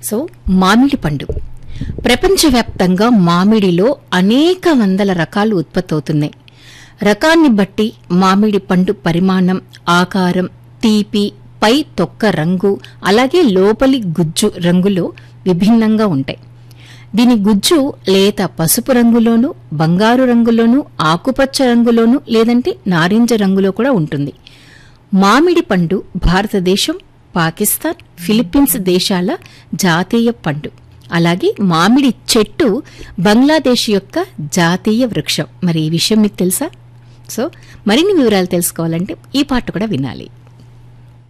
so మామిడి పండు ప్రపంచవ్యాప్తంగా మామిడిలో అనేక వందల రకాలు ఉత్పత్తి అవుతున్నాయి రకాన్ని బట్టి మామిడి పండు పరిమాణం ఆకారం తీపి పై తొక్క రంగు అలాగే లోపలి గుజ్జు రంగులో విభిన్నంగా ఉంటాయి దీని గుజ్జు లేత పసుపు రంగులోను బంగారు రంగులోను ఆకుపచ్చ రంగులోను లేదంటే నారింజ రంగులో కూడా ఉంటుంది మామిడి పండు భారతదేశం పాకిస్తాన్ ఫిలిప్పీన్స్ దేశాల జాతీయ పండు అలాగే మామిడి చెట్టు బంగ్లాదేశ్ యొక్క జాతీయ వృక్షం మరి ఈ విషయం మీకు తెలుసా సో మరిన్ని వివరాలు తెలుసుకోవాలంటే ఈ పాట కూడా వినాలి